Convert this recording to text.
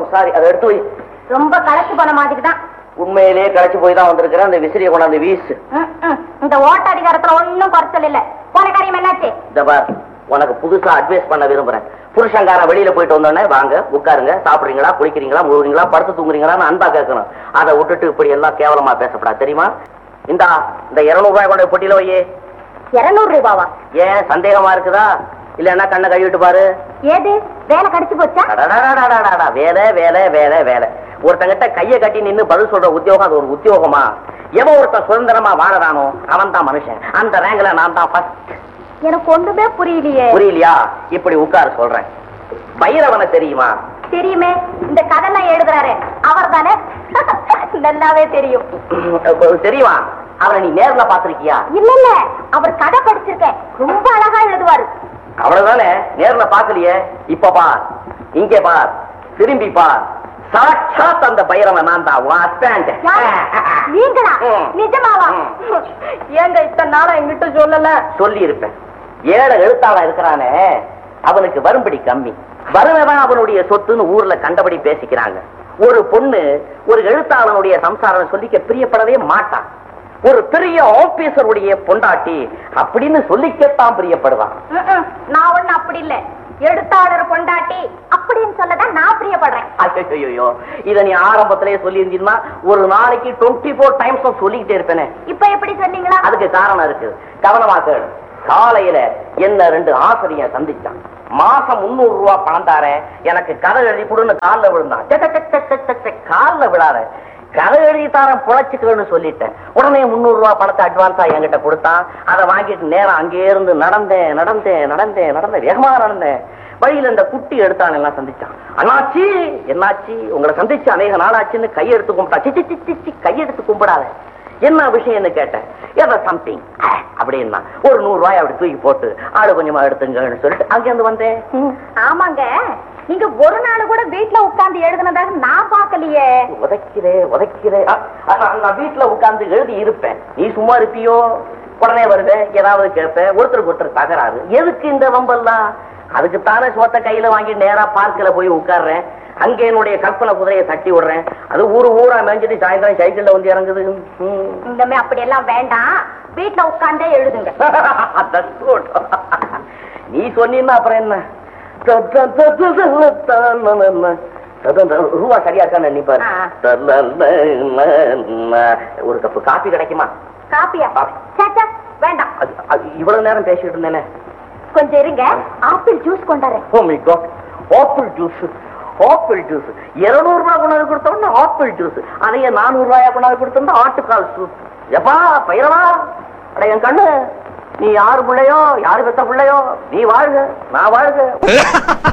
Sorry அதை எடுத்து வை ரொம்ப களைச்சு போன மாதிரி தான் உண்மையிலேயே களைச்சு போய் தான் வந்திருக்கிறேன் அந்த விசிறியை கொண்டாந்து வீசு இந்த ஓட்ட அதிகாரத்துல ஒண்ணும் குறைச்சல் இல்ல போன காரியம் என்னாச்சு இந்த பார் உனக்கு புதுசா அட்வைஸ் பண்ண விரும்புறேன் புருஷங்காரன் வெளியில போயிட்டு வந்தோடனே வாங்க உட்காருங்க சாப்பிடுறீங்களா குளிக்கிறீங்களா முழுகிறீங்களா படுத்து தூங்குறீங்களான்னு அன்பா கேட்கணும் அதை விட்டுட்டு இப்படி எல்லாம் கேவலமா பேசப்படாது தெரியுமா இந்தா இந்த இருநூறு ரூபாய் கொண்டு போய் பொட்டியில வையே இருநூறு ரூபாவா ஏன் சந்தேகமா இருக்குதா இல்லன்னா கண்ணை கழுவிட்டு பாரு ஏது வேலை கடிச்சு போச்சா அடடடடடடடா, வேலை வேலை வேலை வேலை ஒருத்தங்கிட்ட கைய கட்டி நின்னு பதில் சொல்ற உத்தியோகம் அது ஒரு உத்தியோகமா எவன் ஒருத்தன் சுதந்திரமா வாழறானோ அவன் தான் மனுஷன் அந்த ரேங்க்ல நான் தான் ஃபர்ஸ்ட் எனக்கு ஒண்ணுமே புரியலையே புரியலையா இப்படி உட்கார சொல்றேன் பைரவனை தெரியுமா தெரியுமே இந்த கதைலாம் எழுதுறாரு அவர் தானே நல்லாவே தெரியும் தெரியுமா அவனை நீ நேர்ல பாத்திருக்கியா இல்ல இல்ல அவர் கதை படிச்சிருக்கேன் ரொம்ப அழகா எழுதுவாரு அவ்வளவுதானே நேர்ல பாக்கலையே இப்ப பார் இங்க பார் திரும்பி பார் சாட்சாத் அந்த பைரவன் நான் தான் உன் husband. யாரு? நீங்களா ம். நிஜமாவா ம். ஏங்க இத்தனை நாளா எங்கிட்ட சொல்லல சொல்லி இருப்பேன் ஏழை எழுத்தாளா இருக்கிறானே அவனுக்கு வரும்படி கம்மி வருவன் அவனுடைய சொத்துன்னு ஊர்ல கண்டபடி பேசிக்கிறாங்க ஒரு பொண்ணு ஒரு எழுத்தாளனுடைய சம்சாரம் சொல்லிக்க பிரியப்படவே மாட்டான் ஒரு பெரிய ஆபீசருடைய பொண்டாட்டி அப்படின்னு சொல்லிக்கத்தான் பிரியப்படுவான் ம்ம். நான் ஒண்ணு அப்படி இல்ல எழுத்தாளர் பொண்டாட்டி அப்படின்னு சொல்லதான் நான் பிரியப்படுறேன் ஐயோ இத நீ ஆரம்பத்திலேயே சொல்லி ஒரு நாளைக்கு டுவெண்ட்டி ஃபோர் டைம்ஸ் சொல்லிக்கிட்டே இருப்பேனே இப்ப எப்படி சொன்னீங்களா அதுக்கு காரணம் இருக்கு கவனமா கேளு காலையில என்ன ரெண்டு ஆசிரியர் சந்திச்சான் மாசம் முன்னூறு ரூபாய் பணம் தாரேன் எனக்கு கதை எழுதி கொடுன்னு கால்ல விழுந்தான் டக் டக் டக் டக் டக் டக் கால்ல விழாத கதை எழுதி தாரேன் புழைச்சுக்கன்னு சொல்லிட்டேன் உடனே முன்னூறு ரூபாய் பணத்தை அட்வான்ஸா என்கிட்ட கொடுத்தான் அதை வாங்கிட்டு நேரம் அங்கே இருந்து நடந்தேன் நடந்தேன் நடந்தேன் நடந்தேன் வேகமா நடந்தேன் வழியில இந்த குட்டி எடுத்தான் எல்லாம் சந்திச்சான் அண்ணாச்சி என்னாச்சு உங்களை சந்திச்சு அநேக நாளாச்சுன்னு கையெடுத்து கும்பிட்டா சி, சி, சி, சி, சி, கையெடுத்து கும்பிடாத என்ன விஷயம்னு கேட்டேன் ஏதோ சம்திங் அப்படின்னா ஒரு நூறு ரூபாய் அப்படி தூக்கி போட்டு ஆளு கொஞ்சமா எடுத்துங்கன்னு சொல்லிட்டு அங்கிருந்து வந்தேன் ம். ஆமாங்க நீங்க ஒரு நாள் கூட வீட்ல உட்கார்ந்து எழுதுனதாக நான் பார்க்கலையே உதைக்கிறே உதைக்கிறே அ, அ, நான் நான் வீட்டுல உட்கார்ந்து எழுதி இருப்பேன் நீ சும்மா இருப்பியோ உடனே வருவேன் ஏதாவது கேட்பேன் ஒருத்தருக்கு ஒருத்தர் தகராறு எதுக்கு இந்த வம்பெல்லாம் அதுக்குத்தானே சோத்த கையில வாங்கி நேரா பார்க்கில் போய் உட்கார்றேன் அங்க என்னுடைய கற்பனை குதிரையை தட்டி விடுறேன் அது ஊரு ஊரா மேய்ஞ்சிட்டு சாயந்தரம் சைக்கிள்ல வந்து இறங்குது ம். இந்தமே அப்படி எல்லாம் வேண்டாம் வீட்ல உட்கார்ந்தே எழுதுங்க That's good. நீ சொன்னீன்னா அப்புறம் என்ன த- த- த- த- த- த- ந- ந- ந. த- த- த- ரூபா சரியா இருக்கான்னு நீ பாரு ஆ. த- ந- ந- ந- ந. ஒரு கப்பு காபி கிடைக்குமா காப்பியா காப்பி. சேச்சா வேண்டாம் அது அது இவ்வளவு நேரம் பேசிட்டு இருந்தேனே கொஞ்சம் இருங்க ஆப்பிள் ஜூஸ் கொண்டாறேன் oh my God apple juice apple juice இருநூறு ரூபாய் கொண்டாந்து கொடுத்தோம்னா ஆப்பிள் ஜூஸ் அதையே நானூறு ரூபாயா கொண்டாந்து கொடுத்தோம்னா ஆட்டுக்கால் சூப் எப்பா பயிரவா அட என் கண்ணு நீ யாரு பிள்ளையோ யாரு பெத்த பிள்ளையோ நீ வாழ்க நான் வாழ்க